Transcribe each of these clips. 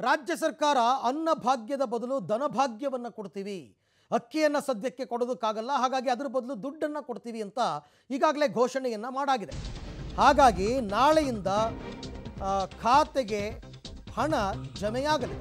ರಾಜ್ಯ ಸರ್ಕಾರ ಅನ್ನಭಾಗ್ಯದ ಬದಲು ಧನಭಾಗ್ಯವನ್ನು ಕೊಡ್ತೀವಿ ಅಕ್ಕಿಯನ್ನು ಸದ್ಯಕ್ಕೆ ಕೊಡೋದಕ್ಕಾಗಲ್ಲ ಹಾಗಾಗಿ ಅದ್ರ ಬದಲು ದುಡ್ಡನ್ನು ಕೊಡ್ತೀವಿ ಅಂತ ಈಗಾಗಲೇ ಘೋಷಣೆಯನ್ನು ಮಾಡಾಗಿದೆ ಹಾಗಾಗಿ ನಾಳೆಯಿಂದ ಆ, ಖಾತೆಗೆ ಹಣ ಜಮೆಯಾಗಲಿದೆ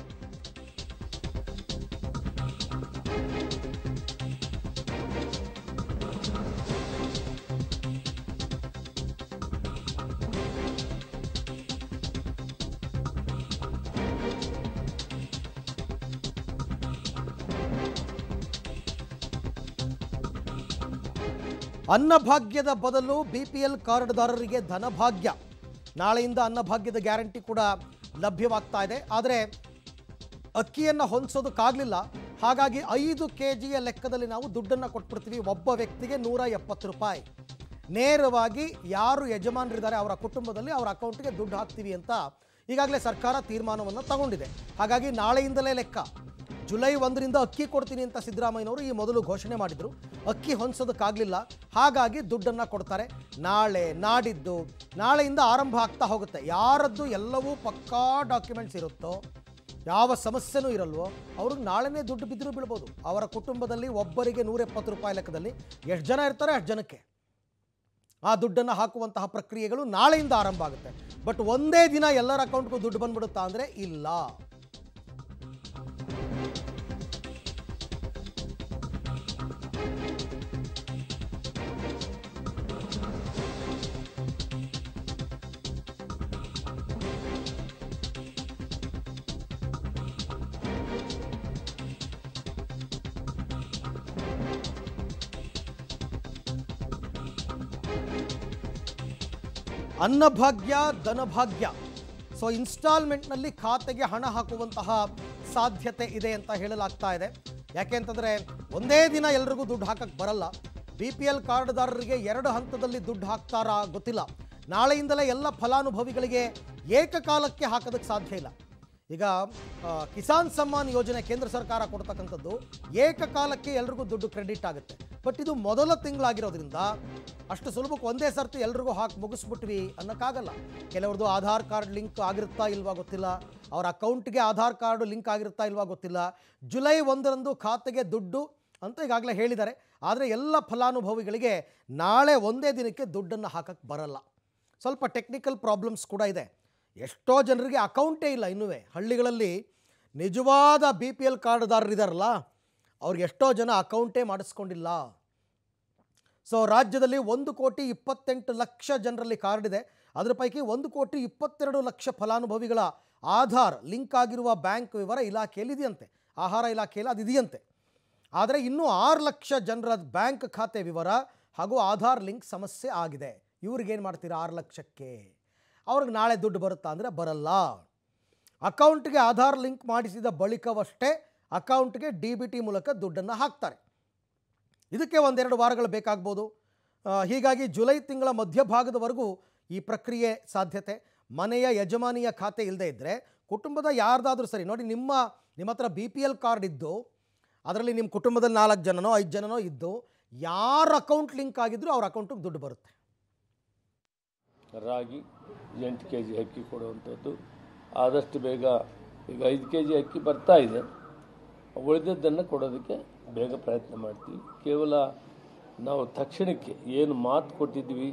ಅನ್ನಭಾಗ್ಯದ ಬದಲು ಬಿ ಪಿ ಎಲ್ ಕಾರ್ಡ್ದಾರರಿಗೆ ಧನಭಾಗ್ಯ ನಾಳೆಯಿಂದ ಅನ್ನಭಾಗ್ಯದ ಗ್ಯಾರಂಟಿ ಕೂಡ ಲಭ್ಯವಾಗ್ತಾ ಇದೆ ಆದರೆ ಅಕ್ಕಿಯನ್ನು ಹೊಂದಿಸೋದಕ್ಕಾಗಲಿಲ್ಲ ಹಾಗಾಗಿ ಐದು ಕೆ ಜಿಯ ಲೆಕ್ಕದಲ್ಲಿ ನಾವು ದುಡ್ಡನ್ನು ಕೊಟ್ಬಿಡ್ತೀವಿ ಒಬ್ಬ ವ್ಯಕ್ತಿಗೆ ನೂರ ಎಪ್ಪತ್ತು ರೂಪಾಯಿ ನೇರವಾಗಿ ಯಾರು ಯಜಮಾನರಿದ್ದಾರೆ ಅವರ ಕುಟುಂಬದಲ್ಲಿ ಅವರ ಅಕೌಂಟ್ಗೆ ದುಡ್ಡು ಹಾಕ್ತೀವಿ ಅಂತ ಈಗಾಗಲೇ ಸರ್ಕಾರ ತೀರ್ಮಾನವನ್ನು ತಗೊಂಡಿದೆ ಹಾಗಾಗಿ ನಾಳೆಯಿಂದಲೇ ಲೆಕ್ಕ ಜುಲೈ ಒಂದರಿಂದ ಅಕ್ಕಿ ಕೊಡ್ತೀನಿ ಅಂತ ಸಿದ್ದರಾಮಯ್ಯನವರು ಈ ಮೊದಲು ಘೋಷಣೆ ಮಾಡಿದರು ಅಕ್ಕಿ ಹೊಂದಿಸೋದಕ್ಕಾಗಲಿಲ್ಲ ಹಾಗಾಗಿ ದುಡ್ಡನ್ನು ಕೊಡ್ತಾರೆ ನಾಳೆ ನಾಡಿದ್ದು ನಾಳೆಯಿಂದ ಆರಂಭ ಆಗ್ತಾ ಹೋಗುತ್ತೆ ಯಾರದ್ದು ಎಲ್ಲವೂ ಪಕ್ಕಾ ಡಾಕ್ಯುಮೆಂಟ್ಸ್ ಇರುತ್ತೋ ಯಾವ ಸಮಸ್ಯೆನೂ ಇರಲ್ವೋ ಅವ್ರಿಗೆ ನಾಳೆನೇ ದುಡ್ಡು ಬಿದ್ದರೂ ಬೀಳ್ಬೋದು ಅವರ ಕುಟುಂಬದಲ್ಲಿ ಒಬ್ಬರಿಗೆ ನೂರ ಎಪ್ಪತ್ತು ರೂಪಾಯಿ ಲೆಕ್ಕದಲ್ಲಿ ಎಷ್ಟು ಜನ ಇರ್ತಾರೆ ಅಷ್ಟು ಜನಕ್ಕೆ ಆ ದುಡ್ಡನ್ನು ಹಾಕುವಂತಹ ಪ್ರಕ್ರಿಯೆಗಳು ನಾಳೆಯಿಂದ ಆರಂಭ ಆಗುತ್ತೆ ಬಟ್ ಒಂದೇ ದಿನ ಎಲ್ಲರ ಅಕೌಂಟ್ಗೂ ದುಡ್ಡು ಬಂದ್ಬಿಡುತ್ತಾ ಅಂದರೆ ಇಲ್ಲ ಅನ್ನಭಾಗ್ಯ ಧನಭಾಗ್ಯ ಸೊ ಇನ್ಸ್ಟಾಲ್ಮೆಂಟ್ನಲ್ಲಿ ಖಾತೆಗೆ ಹಣ ಹಾಕುವಂತಹ ಸಾಧ್ಯತೆ ಇದೆ ಅಂತ ಹೇಳಲಾಗ್ತಾ ಇದೆ ಯಾಕೆ ಅಂತಂದರೆ ಒಂದೇ ದಿನ ಎಲ್ರಿಗೂ ದುಡ್ಡು ಹಾಕಕ್ಕೆ ಬರಲ್ಲ ಬಿ ಪಿ ಎಲ್ ಕಾರ್ಡ್ದಾರರಿಗೆ ಎರಡು ಹಂತದಲ್ಲಿ ದುಡ್ಡು ಹಾಕ್ತಾರಾ ಗೊತ್ತಿಲ್ಲ ನಾಳೆಯಿಂದಲೇ ಎಲ್ಲ ಫಲಾನುಭವಿಗಳಿಗೆ ಏಕಕಾಲಕ್ಕೆ ಹಾಕೋದಕ್ಕೆ ಸಾಧ್ಯ ಇಲ್ಲ ಈಗ ಆ, ಕಿಸಾನ್ ಸಮ್ಮಾನ್ ಯೋಜನೆ ಕೇಂದ್ರ ಸರ್ಕಾರ ಕೊಡ್ತಕ್ಕಂಥದ್ದು ಏಕಕಾಲಕ್ಕೆ ಎಲ್ರಿಗೂ ದುಡ್ಡು ಕ್ರೆಡಿಟ್ ಆಗುತ್ತೆ ಬಟ್ ಇದು ಮೊದಲ ತಿಂಗಳಾಗಿರೋದ್ರಿಂದ ಅಷ್ಟು ಸುಲಭಕ್ಕೆ ಒಂದೇ ಸರ್ತಿ ಎಲ್ರಿಗೂ ಹಾಕಿ ಮುಗಿಸ್ಬಿಟ್ವಿ ಅನ್ನೋಕ್ಕಾಗಲ್ಲ ಕೆಲವ್ರದ್ದು ಆಧಾರ್ ಕಾರ್ಡ್ ಲಿಂಕ್ ಆಗಿರುತ್ತಾ ಇಲ್ವಾ ಗೊತ್ತಿಲ್ಲ ಅವ್ರ ಅಕೌಂಟ್ಗೆ ಆಧಾರ್ ಕಾರ್ಡು ಲಿಂಕ್ ಆಗಿರುತ್ತಾ ಇಲ್ವಾ ಗೊತ್ತಿಲ್ಲ ಜುಲೈ ಒಂದರಂದು ಖಾತೆಗೆ ದುಡ್ಡು ಅಂತ ಈಗಾಗಲೇ ಹೇಳಿದ್ದಾರೆ ಆದರೆ ಎಲ್ಲ ಫಲಾನುಭವಿಗಳಿಗೆ ನಾಳೆ ಒಂದೇ ದಿನಕ್ಕೆ ದುಡ್ಡನ್ನು ಹಾಕಕ್ಕೆ ಬರಲ್ಲ ಸ್ವಲ್ಪ ಟೆಕ್ನಿಕಲ್ ಪ್ರಾಬ್ಲಮ್ಸ್ ಕೂಡ ಇದೆ ಎಷ್ಟೋ ಜನರಿಗೆ ಅಕೌಂಟೇ ಇಲ್ಲ ಇನ್ನೂ ಹಳ್ಳಿಗಳಲ್ಲಿ ನಿಜವಾದ ಬಿ ಪಿ ಎಲ್ ಕಾರ್ಡ್ದಾರರಿದಾರಲ್ಲ ಅವ್ರಿಗೆ ಎಷ್ಟೋ ಜನ ಅಕೌಂಟೇ ಮಾಡಿಸ್ಕೊಂಡಿಲ್ಲ ಸೊ ರಾಜ್ಯದಲ್ಲಿ ಒಂದು ಕೋಟಿ ಇಪ್ಪತ್ತೆಂಟು ಲಕ್ಷ ಜನರಲ್ಲಿ ಕಾರ್ಡ್ ಇದೆ ಅದರ ಪೈಕಿ ಒಂದು ಕೋಟಿ ಇಪ್ಪತ್ತೆರಡು ಲಕ್ಷ ಫಲಾನುಭವಿಗಳ ಆಧಾರ್ ಲಿಂಕ್ ಆಗಿರುವ ಬ್ಯಾಂಕ್ ವಿವರ ಇಲಾಖೆಯಲ್ಲಿ ಇದೆಯಂತೆ ಆಹಾರ ಇಲಾಖೆಯಲ್ಲಿ ಅದು ಇದೆಯಂತೆ ಆದರೆ ಇನ್ನೂ ಆರು ಲಕ್ಷ ಜನರ ಬ್ಯಾಂಕ್ ಖಾತೆ ವಿವರ ಹಾಗೂ ಆಧಾರ್ ಲಿಂಕ್ ಸಮಸ್ಯೆ ಆಗಿದೆ ಇವ್ರಿಗೇನು ಮಾಡ್ತೀರಾ ಆರು ಲಕ್ಷಕ್ಕೆ ಅವ್ರಿಗೆ ನಾಳೆ ದುಡ್ಡು ಬರುತ್ತಾ ಅಂದರೆ ಬರಲ್ಲ ಅಕೌಂಟ್ಗೆ ಆಧಾರ್ ಲಿಂಕ್ ಮಾಡಿಸಿದ ಬಳಿಕವಷ್ಟೇ ಅಕೌಂಟ್ಗೆ ಡಿ ಬಿ ಟಿ ಮೂಲಕ ದುಡ್ಡನ್ನು ಹಾಕ್ತಾರೆ ಇದಕ್ಕೆ ಒಂದೆರಡು ವಾರಗಳು ಬೇಕಾಗ್ಬೋದು ಆ, ಹೀಗಾಗಿ ಜುಲೈ ತಿಂಗಳ ಮಧ್ಯಭಾಗದವರೆಗೂ ಈ ಪ್ರಕ್ರಿಯೆ ಸಾಧ್ಯತೆ ಮನೆಯ ಯಜಮಾನಿಯ ಖಾತೆ ಇಲ್ಲದೆ ಇದ್ದರೆ ಕುಟುಂಬದ ಯಾರ್ದಾದ್ರೂ ಸರಿ ನೋಡಿ ನಿಮ್ಮ ನಿಮ್ಮ ಹತ್ರ ಬಿ ಪಿ ಎಲ್ ಕಾರ್ಡ್ ಇದ್ದು ಅದರಲ್ಲಿ ನಿಮ್ಮ ಕುಟುಂಬದಲ್ಲಿ ನಾಲ್ಕು ಜನನೋ ಐದು ಜನನೋ ಇದ್ದು ಯಾರ ಅಕೌಂಟ್ ಲಿಂಕ್ ಆಗಿದ್ರೂ ಅವ್ರ ಅಕೌಂಟಿಗೆ ದುಡ್ಡು ಬರುತ್ತೆ ರಾಗಿ ಎಂಟು ಕೆ ಜಿ ಅಕ್ಕಿ ಕೊಡುವಂಥದ್ದು ಆದಷ್ಟು ಬೇಗ ಈಗ ಐದು ಕೆ ಜಿ ಅಕ್ಕಿ ಬರ್ತಾ ಇದೆ ಉಳಿದದ್ದನ್ನು ಕೊಡೋದಕ್ಕೆ ಬೇಗ ಪ್ರಯತ್ನ ಮಾಡ್ತೀವಿ ಕೇವಲ ನಾವು ತಕ್ಷಣಕ್ಕೆ ಏನು ಮಾತು ಕೊಟ್ಟಿದ್ವಿ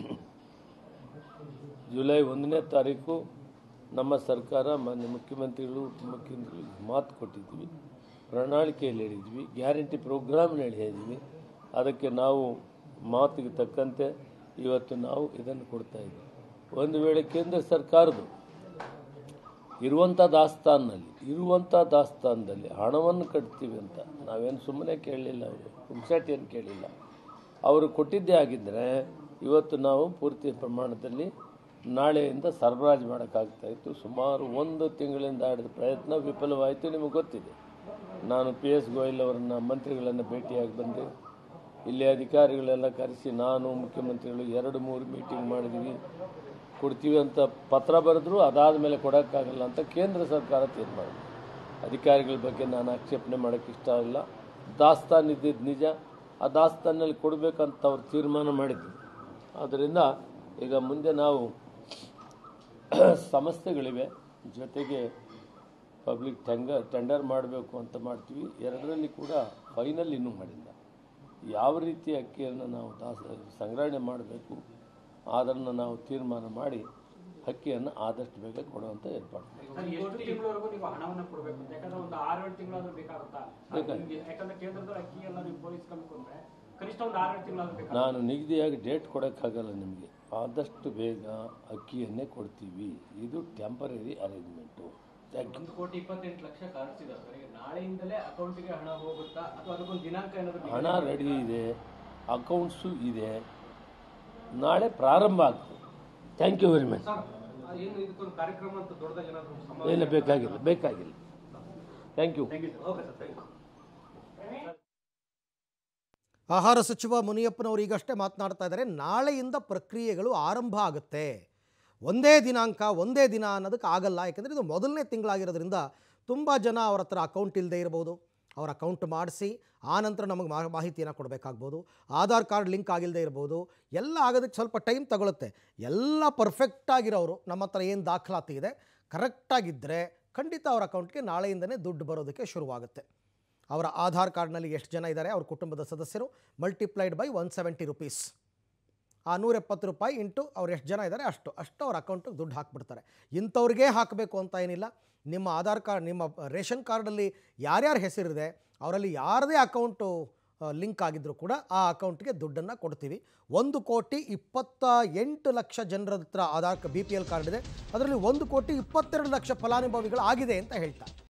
ಜುಲೈ ಒಂದನೇ ತಾರೀಕು ನಮ್ಮ ಸರ್ಕಾರ ಮಾನ್ಯ ಮುಖ್ಯಮಂತ್ರಿಗಳು ಉಪಮುಖ್ಯಮಂತ್ರಿಗಳು ಮಾತು ಕೊಟ್ಟಿದ್ವಿ ಪ್ರಣಾಳಿಕೆಯಲ್ಲಿ ಹೇಳಿದ್ವಿ ಗ್ಯಾರಂಟಿ ಪ್ರೋಗ್ರಾಮ್ನಲ್ಲಿ ಹೇಳಿದ್ವಿ ಅದಕ್ಕೆ ನಾವು ಮಾತಿಗೆ ತಕ್ಕಂತೆ ಇವತ್ತು ನಾವು ಇದನ್ನು ಕೊಡ್ತಾ ಇದ್ದೀವಿ ಒಂದು ವೇಳೆ ಕೇಂದ್ರ ಸರ್ಕಾರದ್ದು ಇರುವಂಥ ದಾಸ್ತಾನಲ್ಲಿ ಇರುವಂಥ ದಾಸ್ತಾನದಲ್ಲಿ ಹಣವನ್ನು ಕಟ್ತೀವಿ ಅಂತ ನಾವೇನು ಸುಮ್ಮನೆ ಕೇಳಲಿಲ್ಲ ಅವರು ಪುಂಕ್ಸಾಟ್ ಏನು ಕೇಳಿಲ್ಲ ಅವರು ಕೊಟ್ಟಿದ್ದೇ ಆಗಿದ್ದರೆ ಇವತ್ತು ನಾವು ಪೂರ್ತಿ ಪ್ರಮಾಣದಲ್ಲಿ ನಾಳೆಯಿಂದ ಸರಬರಾಜು ಮಾಡೋಕ್ಕಾಗ್ತಾ ಇತ್ತು ಸುಮಾರು ಒಂದು ತಿಂಗಳಿಂದ ಆಡಿದ ಪ್ರಯತ್ನ ವಿಫಲವಾಯಿತು ನಿಮಗೆ ಗೊತ್ತಿದೆ ನಾನು ಪಿ ಎಸ್ ಗೋಯಲ್ ಅವರನ್ನು ಮಂತ್ರಿಗಳನ್ನು ಭೇಟಿಯಾಗಿ ಬಂದೆ ಇಲ್ಲಿ ಅಧಿಕಾರಿಗಳೆಲ್ಲ ಕರೆಸಿ ನಾನು ಮುಖ್ಯಮಂತ್ರಿಗಳು ಎರಡು ಮೂರು ಮೀಟಿಂಗ್ ಮಾಡಿದ್ವಿ ಕೊಡ್ತೀವಿ ಅಂತ ಪತ್ರ ಬರೆದ್ರು ಅದಾದ ಮೇಲೆ ಕೊಡೋಕ್ಕಾಗಲ್ಲ ಅಂತ ಕೇಂದ್ರ ಸರ್ಕಾರ ತೀರ್ಮಾನ ಮಾಡಿದೆ. ಅಧಿಕಾರಿಗಳ ಬಗ್ಗೆ ನಾನು ಆಕ್ಷೇಪಣೆ ಮಾಡೋಕ್ಕೆ ಇಷ್ಟ ಇಲ್ಲ ದಾಸ್ತಾನು ಇದ್ದಿದ್ದು ನಿಜ ಆ ದಾಸ್ತಾನಲ್ಲಿ ಕೊಡಬೇಕಂತ ಅವ್ರು ತೀರ್ಮಾನ ಮಾಡಿದ್ರು ಆದ್ದರಿಂದ ಈಗ ಮುಂದೆ ನಾವು ಸಮಸ್ಯೆಗಳಿವೆ ಜೊತೆಗೆ ಪಬ್ಲಿಕ್ ಟೆಂಡರ್ ಟೆಂಡರ್ ಮಾಡಬೇಕು ಅಂತ ಮಾಡ್ತೀವಿ ಎರಡರಲ್ಲಿ ಕೂಡ ಫೈನಲ್ ಇನ್ನೂ ಮಾಡಿಲ್ಲ ಯಾವ ರೀತಿ ಅಕ್ಕಿಯನ್ನು ನಾವು ದಾಸ ಸಂಗ್ರಹಣೆ ಮಾಡಬೇಕು ಅದನ್ನು ನಾವು ತೀರ್ಮಾನ ಮಾಡಿ ಅಕ್ಕಿಯನ್ನು ಆದಷ್ಟು ಬೇಗ ಕೊಡುವಂಥ ಏರ್ಪಾಡು ಮಾಡ್ತೀವಿ. ಸರ್, ಎಷ್ಟು ತಿಂಗಳವರೆಗೂ ನೀವು ಹಣವನ್ನ ಕೊಡಬೇಕು ಯಾಕಂದ್ರೆ ಒಂದು ಆರೇಳು ತಿಂಗಳಾದ್ರೂ ಬೇಕಾಗುತ್ತಾ ನಿಮ್ಗೆ ಯಾಕಂದ್ರೆ ಕೇಂದ್ರದಲ್ಲಿ ಅಕ್ಕಿ ಎಲ್ಲ ನೀವು ಪೊಲೀಸ್ ಕೊಂಡ್ರೆ ಕನಿಷ್ಠ ಒಂದು ಆರೇಳು ತಿಂಗಳಾದ್ರೂ ಬೇಕಾಗುತ್ತೆ ನಾನು ನಿಗದಿಯಾಗಿ ಡೇಟ್ ಕೊಡೋಕ್ಕಾಗಲ್ಲ ನಿಮಗೆ ಆದಷ್ಟು ಬೇಗ ಅಕ್ಕಿಯನ್ನೇ ಕೊಡ್ತೀವಿ ಇದು ಟೆಂಪರರಿ ಅರೇಂಜ್ಮೆಂಟು ಥ್ಯಾಂಕ್ ಯು ಒಂದು ಕೋಟಿ ಇಪ್ಪತ್ತೆಂಟು ಲಕ್ಷ ಖರ್ಚಿದ್ದಾರೆ ಸರ್ ಈಗ ನಾಳೆಯಿಂದಲೇ ಅಕೌಂಟಿಗೆ ಹಣ ಹೋಗುತ್ತಾ ಅಥವಾ ಅದಕ್ಕೊಂದು ದಿನಾಂಕ ಏನಾದ್ರು ಹಣ ರೆಡಿ ಇದೆ ಅಕೌಂಟ್ಸು ಇದೆ ನಾಳೆ ಪ್ರಾರಂಭ ಆಗ್ತದೆ ಥ್ಯಾಂಕ್ ಯು ವೆರಿ ಮಚ್ ಏನು ಇದಕ್ಕೊಂದು ಕಾರ್ಯಕ್ರಮ ಅಂತ ದೊಡ್ಡದಾಗಿ ಏನಾದ್ರು ಇಲ್ಲ ಬೇಕಾಗಿಲ್ಲ ಬೇಕಾಗಿಲ್ಲ thank you okay sir thank you ಆಹಾರ ಸಚಿವ ಮುನಿಯಪ್ಪನವರು ಈಗಷ್ಟೇ ಮಾತನಾಡ್ತಾ ಇದ್ದಾರೆ ನಾಳೆಯಿಂದ ಪ್ರಕ್ರಿಯೆಗಳು ಆರಂಭ ಆಗುತ್ತೆ ಒಂದೇ ದಿನಾಂಕ ಒಂದೇ ದಿನ ಅನ್ನೋದಕ್ಕೆ ಆಗಲ್ಲ ಯಾಕಂದರೆ ಇದು ಮೊದಲನೇ ತಿಂಗಳಾಗಿರೋದ್ರಿಂದ ತುಂಬ ಜನ ಅವ್ರ ಹತ್ರ ಅಕೌಂಟ್ ಇಲ್ಲದೆ ಇರ್ಬೋದು ಅವ್ರ ಅಕೌಂಟ್ ಮಾಡಿಸಿ ಆನಂತರ ನಮಗೆ ಮಾ ಮಾಹಿತಿಯನ್ನು ಕೊಡಬೇಕಾಗ್ಬೋದು ಆಧಾರ್ ಕಾರ್ಡ್ ಲಿಂಕ್ ಆಗಿಲ್ಲದೆ ಇರ್ಬೋದು ಎಲ್ಲ ಆಗೋದಕ್ಕೆ ಸ್ವಲ್ಪ ಟೈಮ್ ತಗೊಳುತ್ತೆ ಎಲ್ಲ ಪರ್ಫೆಕ್ಟಾಗಿರೋರು ನಮ್ಮ ಹತ್ರ ಏನು ದಾಖಲಾತಿ ಇದೆ ಕರೆಕ್ಟಾಗಿದ್ದರೆ ಖಂಡಿತ ಅವ್ರ ಅಕೌಂಟ್ಗೆ ನಾಳೆಯಿಂದನೇ ದುಡ್ಡು ಬರೋದಕ್ಕೆ ಶುರುವಾಗುತ್ತೆ ಅವರ ಆಧಾರ್ ಕಾರ್ಡ್ನಲ್ಲಿ ಎಷ್ಟು ಜನ ಇದ್ದಾರೆ ಅವ್ರ ಕುಟುಂಬದ ಸದಸ್ಯರು multiplied by one seventy rupees ಆ ನೂರ ಎಪ್ಪತ್ತು ರೂಪಾಯಿ ಇಂಟು ಅವ್ರು ಎಷ್ಟು ಜನ ಇದ್ದಾರೆ ಅಷ್ಟು ಅಷ್ಟು ಅವ್ರ ಅಕೌಂಟಿಗೆ ದುಡ್ಡು ಹಾಕ್ಬಿಡ್ತಾರೆ ಇಂಥವ್ರಿಗೆ ಹಾಕಬೇಕು ಅಂತ ಏನಿಲ್ಲ ನಿಮ್ಮ ಆಧಾರ್ ಕಾರ್ಡ್ ನಿಮ್ಮ ರೇಷನ್ ಕಾರ್ಡಲ್ಲಿ ಯಾರ್ಯಾರ ಹೆಸರಿದೆ ಅವರಲ್ಲಿ ಯಾರದೇ ಅಕೌಂಟು ಲಿಂಕ್ ಆಗಿದ್ದರೂ ಕೂಡ ಆ ಅಕೌಂಟ್ಗೆ ದುಡ್ಡನ್ನು ಕೊಡ್ತೀವಿ ಒಂದು ಕೋಟಿ ಇಪ್ಪತ್ತ ಎಂಟು ಲಕ್ಷ ಜನರ ಹತ್ರ Aadhaar B P L card ಇದೆ ಅದರಲ್ಲಿ ಒಂದು ಕೋಟಿ ಇಪ್ಪತ್ತೆರಡು ಲಕ್ಷ ಫಲಾನುಭವಿಗಳು ಆಗಿದೆ ಅಂತ ಹೇಳ್ತಾರೆ